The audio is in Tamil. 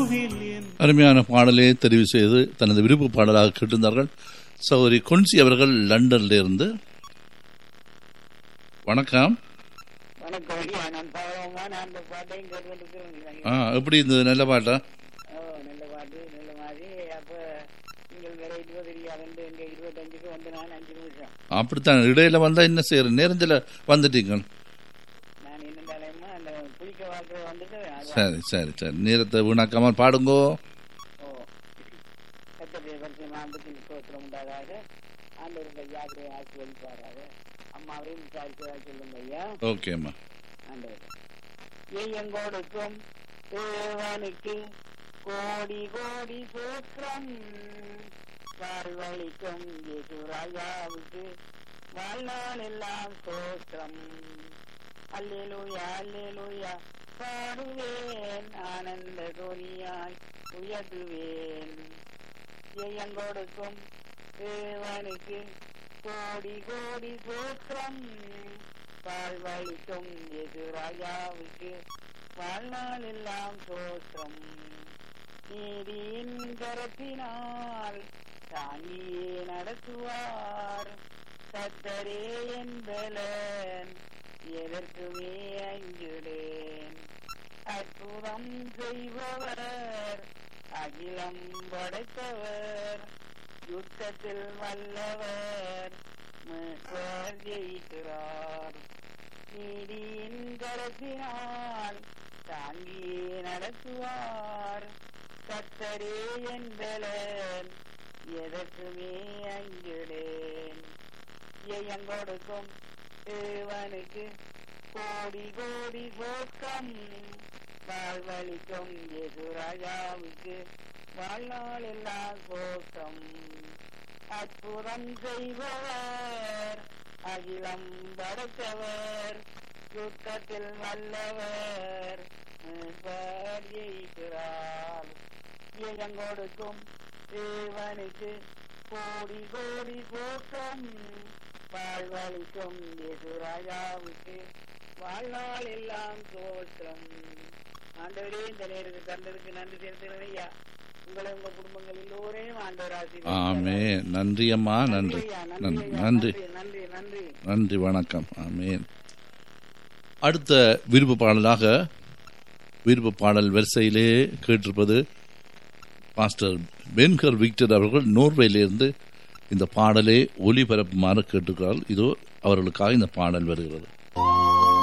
கோவில் என் அருமையான பாடலை தெரிவு செய்து தனது விருப்ப பாடலாக கேட்டிருந்தார்கள் சௌரி கொன்சி அவர்கள் லண்டன்ல இருந்து வணக்கம் வணக்கம் ஐயா நான் பாவமா நான் அந்த பாட்டையும் கேட்டுக்கிறேன் ஆ எப்படி இருந்தது நல்ல பாட்டா ஓ நல்ல பாட்டு நல்ல மாதிரி அப்ப நீங்கள் வேற இருபது இல்லையா ரெண்டு எங்க இருபத்தஞ்சுக்கு வந்து நான் அஞ்சு நிமிஷம் அப்படித்தான் இடையில வந்தா என்ன செய்யற நேரத்தில் வந்துட்டீங்க நான் என்னண்டாலேமா அந்த புளிக்க வாக்குற வந்துட்டு அதான். சரி சரி சரி நேரத்தை வீணாக்காமல் பாடுங்கோ ஓ கத்தடைய பரிசு மாம்பத்தின் ஸ்தோத்திரம் உண்டாதாக ஆண்டவருடைய யாத்திரை ஆட்சி வழிபாராக அம்மாவையும் விசாரிச்சதா சொல்லுங்க ஐயா ஓகேம்மா ஆண்டவர் எங்கோடுக்கும் தேவனுக்கு கோடி கோடி சூத்திரம் வாழ்வழிக்கும் ராஜாவுக்கு வாழ்நாள் எல்லாம் சோத்திரம் அல்லேலூயா அல்லேலூயா பாடுவேன் ஆனந்த துணியாய் உயர்த்துவேன் எங்கோடுக்கும் தேவனுக்கு கோடி கோடி சூத்திரம் வாழ்வழிக்கும் எது ராஜாவுக்கு வாழ்நாள் எல்லாம் சோத்திரம் நீதியின் கரத்தினால் தாங்கியே நடத்துவார் கத்தரே என்பலன் எதற்குமே அஞ்சுடேன் அற்புதம் செய்பவர் அகிலம் படைத்தவர் யுத்தத்தில் வல்லவர் மீட்பர் ஜெயிக்கிறார் நீதியின் கரத்தினால் தாங்கியே நடத்துவார் கத்தரே என்பலன் எதற்குமே அஞ்சுடேன் எங்கொடுக்கும் தேவனுக்கு கோடி கோடி சோக்கம் வாழ்வழிக்கும் எது ராஜாவுக்கு வாழ்நாள் எல்லாம் சோக்கம் அற்புதம் செய்பவர் அகிலம் படைத்தவர் யுத்தத்தில் வல்லவர் மீட்பர் ஜெயிக்கிறார் எங்கொடுக்கும் தேவனுக்கு கோடி கோடி சோக்கம் வாழ்வழிக்கும் எது ராஜாவுக்கு வாழ்நாள் எல்லாம் தோற்றம் ஆண்டவரே இந்த நேரத்துக்கு தந்ததுக்கு நன்றி செலுத்துகிறேன் ஐயா உங்களை உங்க குடும்பங்கள் எல்லோரையும் ஆண்டவர் ஆமே ஆசீர்வதிப்பாராக. நன்றி அம்மா நன்றி ஐயா, நன்றி ஐயா, நன்றி நன்றி நன்றி நன்றி வணக்கம் ஆமேன் அடுத்த விருப்ப பாடலாக விருப்ப பாடல் வரிசையிலே கேட்டிருப்பது பாஸ்டர் பென்கர் விக்டர் அவர்கள் நோர்வேலிருந்து இந்த பாடலை ஒளிபரப்புமாறு கேட்டுக்கிறார் இதோ அவர்களுக்காக இந்த பாடல் வருகிறது